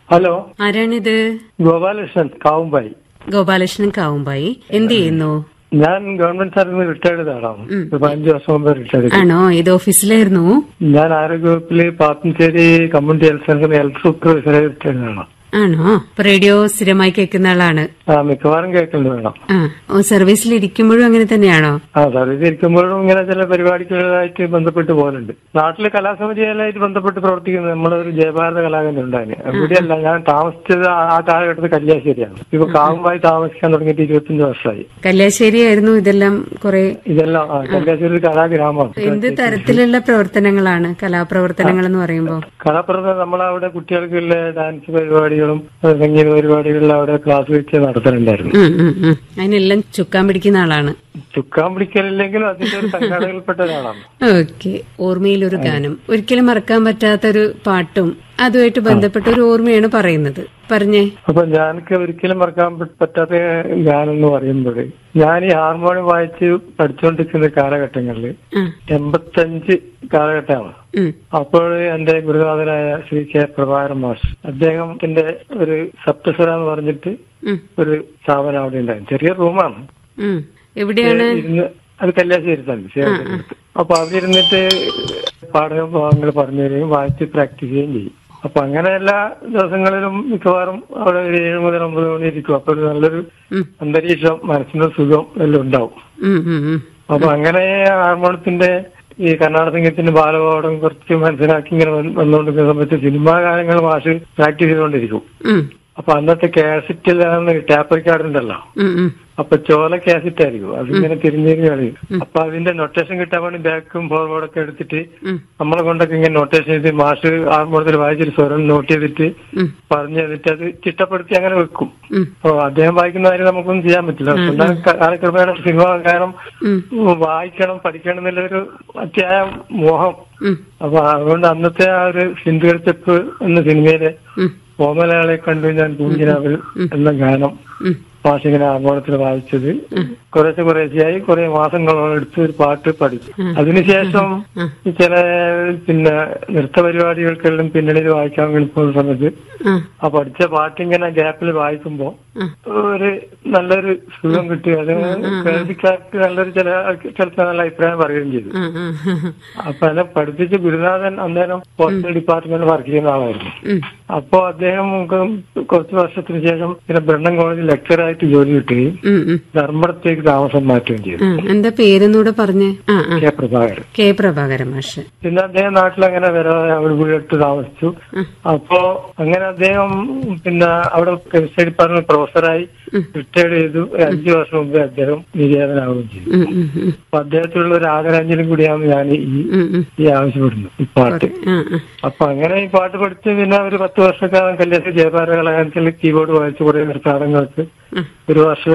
Hello ആരാണിത് ഗോപാലകൃഷ്ണൻ കാവുമ്പായി ഗോപാലകൃഷ്ണൻ കാവുമ്പായി എന്ത് ചെയ്യുന്നു ഞാൻ ഗവൺമെന്റ് സർവീസ് റിട്ടയർഡ് ആളാണ് ഉം. ഒരു പതിനഞ്ച് വർഷം മുമ്പ് റിട്ടയർഡ് ആണോ ഏത് ഓഫീസിലായിരുന്നു ഞാൻ ആരോഗ്യവകുപ്പില് പാപ്പഞ്ചേരി കമ്മ്യൂണിറ്റി ഹെൽത്ത് സെന്ററിൽ ഹെൽത്ത് സൂപ്പർവൈസറായി റിട്ടയർഡ് ആണ് ആണോ അപ്പൊ റേഡിയോ സ്ഥിരമായി കേൾക്കുന്ന ആളാണ് ആ മിക്കവാറും കേൾക്കുന്നത് വേണം ആ ഓ സർവീസിൽ ഇരിക്കുമ്പോഴും അങ്ങനെ തന്നെയാണോ ആ സർവീസ് ഇരിക്കുമ്പോഴും ഇങ്ങനെ ചില പരിപാടികളായിട്ട് ബന്ധപ്പെട്ട് പോകുന്നുണ്ട് നാട്ടിലെ കലാസമിതികളായിട്ട് ബന്ധപ്പെട്ട് പ്രവർത്തിക്കുന്നത് നമ്മളൊരു ജയഭാരത കലാകേന്ദ്രം ഉണ്ടായിരുന്നു അവിടെയല്ല ഞാൻ താമസിച്ചത് ആ- ആ കാലഘട്ടത്തിൽ കല്യാശ്ശേരിയാണ് ഇപ്പൊ കാവുമ്പായി താമസിക്കാൻ തുടങ്ങിയിട്ട് ഇരുപത്തിയഞ്ച് വർഷമായി കല്യാശ്ശേരി ആയിരുന്നു ഇതെല്ലാം കുറെ ഇതെല്ലാം ആ, കല്യാശ്ശേരി ഒരു കലാഗ്രാമമാണ് എന്ത് തരത്തിലുള്ള പ്രവർത്തനങ്ങളാണ് കലാപ്രവർത്തനങ്ങൾ എന്ന് പറയുമ്പോ കലാപ്രവർത്തനം നമ്മളവിടെ കുട്ടികൾക്കുള്ള ഡാൻസ് പരിപാടികളും സംഗീത പരിപാടികളിലും അവിടെ ക്ലാസ് വെച്ച് നടത്തുന്നുണ്ടായിരുന്നു ഉം, ഉം, ഉം. അതിനെല്ലാം ചുക്കാൻ പിടിക്കുന്ന ആളാണ് ചുക്കാൻ പിടിക്കലില്ലെങ്കിലും അതിന്റെ ഒരു സംഘടനയിൽപ്പെട്ട ഒരാളാണ് ഓക്കെ ഓർമ്മയിലൊരു ഗാനം ഒരിക്കലും മറക്കാൻ പറ്റാത്തൊരു പാട്ടും അതുമായിട്ട് ബന്ധപ്പെട്ട ഒരു ഓർമ്മയാണ് പറയുന്നത് പറഞ്ഞേ അപ്പൊ ഞാനൊക്കെ ഒരിക്കലും മറക്കാൻ പ- പറ്റാത്ത ഗാനം എന്ന് പറയുമ്പോൾ ഞാൻ ഈ ഹാർമോണിയം വായിച്ച് പഠിച്ചുകൊണ്ടിരിക്കുന്ന കാലഘട്ടങ്ങളിൽ ആ എൺപത്തഞ്ച് കാലഘട്ടമാണ് ഉം, അപ്പോൾ എന്റെ ഗുരുനാഥനായ ശ്രീ കെ പ്രഭാകരൻ മാഷ് അദ്ദേഹത്തിന്റെ ഒരു സപ്തസ്വര എന്ന് പറഞ്ഞിട്ട് ഉം, ഒരു സ്ഥാപനം അവിടെ ഉണ്ടായിരുന്നു ചെറിയ റൂമാണ് ഉം. എവിടെയാണ് ഇരുന്ന് അത് കല്യാശ്ശേരി തന്നെ ചേർത്ത് അപ്പൊ അവിടെ ഇരുന്നിട്ട് പാഠക ഭാഗങ്ങൾ പറഞ്ഞു തരികയും വായിച്ച് പ്രാക്ടീസ് ചെയ്യുകയും ചെയ്യും അപ്പൊ അങ്ങനെ എല്ലാ ദിവസങ്ങളിലും മിക്കവാറും അവിടെ ഒരു ഏഴ് മുതൽ ഒമ്പത് മണി ഇരിക്കും അപ്പൊ ഒരു നല്ലൊരു ഉം, അന്തരീക്ഷം മനസ്സിന് സുഖം എല്ലാം ഉണ്ടാവും ഉം, ഉം, ഉം. അപ്പൊ അങ്ങനെ ഹാർമോണത്തിന്റെ ഈ കർണാടക സംഗീതത്തിന്റെ ബാലപാഠം കുറച്ച് മനസ്സിലാക്കി ഇങ്ങനെ വന്ന് വന്നുകൊണ്ടിരിക്കുന്ന സമയത്ത് സിനിമാ ഗാനങ്ങൾ മാഷ് പ്രാക്ടീസ് ചെയ്തുകൊണ്ടിരിക്കും ഉം, അപ്പൊ അന്നത്തെ കാസറ്റിലാണ് ടാപ്പ് റെക്കോർഡ് ഉണ്ടല്ലോ ഉം, ഉം. അപ്പൊ ചോല കാസറ്റ് ആയിരിക്കും അതിങ്ങനെ തിരിഞ്ഞിരിഞ്ഞ് കളയും അപ്പൊ അതിന്റെ നൊട്ടേഷൻ കിട്ടാൻ വേണ്ടി ബാക്കും ഫോർവേഡൊക്കെ എടുത്തിട്ട് ഉം, നമ്മളെ കൊണ്ടൊക്കെ ഇങ്ങനെ നൊട്ടേഷൻ ചെയ്ത് മാഷ് ആർമോളത്തിൽ വായിച്ചൊരു സ്വരം നോട്ട് ചെയ്തിട്ട് ഉം, പറഞ്ഞു തന്നിട്ട് അത് ചിട്ടപ്പെടുത്തി അങ്ങനെ വെക്കും ഉം, അപ്പൊ അദ്ദേഹം വായിക്കുന്ന കാര്യം നമുക്കൊന്നും ചെയ്യാൻ പറ്റില്ല സ്വന്തം കാലക്രമേണ സിനിമ ഗാനം ഉം, വായിക്കണം പഠിക്കണം എന്നുള്ളൊരു അത്യായ മോഹം ഉം, അപ്പൊ അതുകൊണ്ട് അന്നത്തെ ആ ഒരു സിന്ധുകൾച്ചപ്പ് എന്ന സിനിമയിലെ ഉം, ഓമലയാളെ കണ്ടു ഞാൻ പൂഞ്ചിരാവിൽ എന്ന ഗാനം ഉം. മാഷിങ്ങനെ ആർമോണത്തിൽ വായിച്ചത് കുറേശ്ശെ കുറേശ്ശെയായി കുറെ മാസങ്ങളോളം എടുത്ത് ഒരു പാട്ട് പഠിച്ചു അതിനുശേഷം ചില പിന്നെ നൃത്ത പരിപാടികൾക്കെല്ലാം പിന്നണിയിൽ വായിക്കാൻ വേണ്ടി പോകുന്ന സമയത്ത് ആ, ആ പഠിച്ച പാട്ടിങ്ങനെ ഗ്യാപ്പിൽ വായിക്കുമ്പോ ആ. ഒരു നല്ലൊരു സുഖം കിട്ടി അത് കേൾവിക്കാർക്ക് നല്ലൊരു ചില ചിലപ്പോൾ നല്ല അഭിപ്രായം പറയുകയും ചെയ്തു ആ, ആ, ആ. അപ്പൊ എന്നെ പഠിപ്പിച്ച ഗുരുനാഥൻ അന്നേരം പോസ്റ്റൽ ഡിപ്പാർട്ട്മെന്റിൽ വർക്ക് ചെയ്യുന്ന ആളായിരുന്നു ഉം, അപ്പോ അദ്ദേഹം നമുക്ക് കുറച്ച് വർഷത്തിന് ശേഷം പിന്നെ ബ്രണ്ണൻ കോളേജിൽ ലെക്ചറായിട്ട് ജോലി കിട്ടുകയും ഉം, ഉം. ധർമ്മടത്തേക്ക് താമസം മാറ്റുകയും ചെയ്തു ആ, എന്താ പേരെന്നൂടെ പറഞ്ഞേ ആ ആ കെ പ്രഭാകരൻ കെ പ്രഭാകരൻ മാഷ് പിന്നെ അദ്ദേഹം നാട്ടിൽ അങ്ങനെ വരാതെ അവിടെ വീടെടുത്ത് താമസിച്ചു അപ്പോ അങ്ങനെ അദ്ദേഹം പിന്നെ അവിടെ കെമിസ്ട്രി ഡിപ്പാർട്ട്മെന്റ് പ്രൊഫസറായി റിട്ടയർഡ് ചെയ്തു ഒരു അഞ്ചു വർഷം മുമ്പേ അദ്ദേഹം നിര്യാതനാവുകയും ചെയ്തു ഉം, ഉം, ഉം, അപ്പൊ അദ്ദേഹത്തിലുള്ള ഒരു ആദരാഞ്ജലിയും കൂടിയാണ് ഞാൻ ഈ ഉം, ഉം. ഈ ആവശ്യപ്പെടുന്നത് ഈ പാട്ട് ആ, ആ. അപ്പൊ അങ്ങനെ ഈ പാട്ട് പഠിച്ച് പിന്നെ ഒരു പത്ത് വർഷക്കാലം കല്യാണ ജയഭാര കലാകാരത്തിൽ കീബോർഡ് വായിച്ച് കുറെ നൃത്താടങ്ങൾക്ക് ഒരു വർഷം